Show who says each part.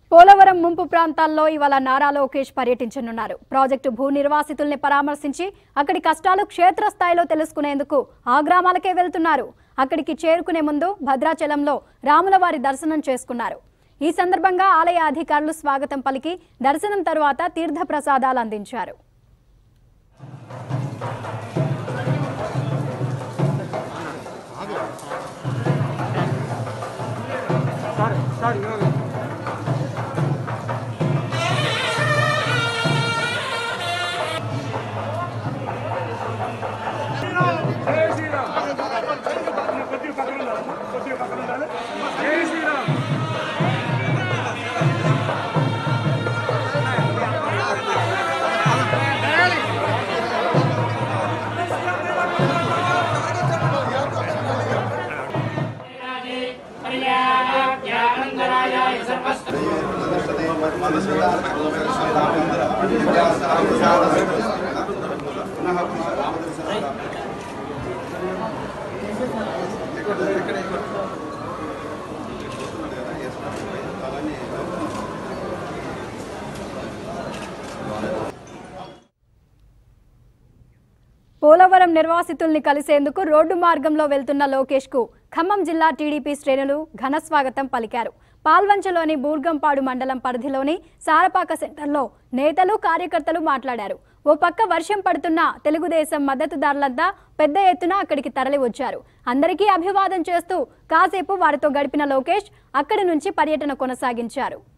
Speaker 1: పోలవరం ముంపు ప్రాంతాల్లో ఇవాళ నారా లోకేష్ పర్యటించనున్నారు ప్రాజెక్టు భూ నిర్వాసితుల్ని పరామర్శించి అక్కడి కష్టాలు క్షేత్రస్థాయిలో తెలుసుకునేందుకు ఆ గ్రామాలకే వెళ్తున్నారు అక్కడికి చేరుకునే ముందు భద్రాచలంలో రాములవారి దర్శనం చేసుకున్నారు ఈ సందర్భంగా ఆలయ అధికారులు స్వాగతం పలికి దర్శనం తరువాత తీర్థ ప్రసాదాలు అందించారు పోలవరం నిర్వాసితుల్ని కలిసేందుకు రోడ్డు మార్గంలో వెళ్తున్న లోకేష్ కు ఖమ్మం జిల్లా టీడీపీ శ్రేణులు ఘన స్వాగతం పలికారు పాల్వంచలోని బూర్గంపాడు మండలం పరిధిలోని సారపాక సెంటర్లో నేతలు కార్యకర్తలు మాట్లాడారు ఓ పక్క వర్షం పడుతున్న తెలుగుదేశం మద్దతుదారులంతా పెద్ద ఎత్తున అక్కడికి తరలి వచ్చారు అందరికీ అభివాదం చేస్తూ కాసేపు వారితో గడిపిన లోకేష్ అక్కడి నుంచి పర్యటన కొనసాగించారు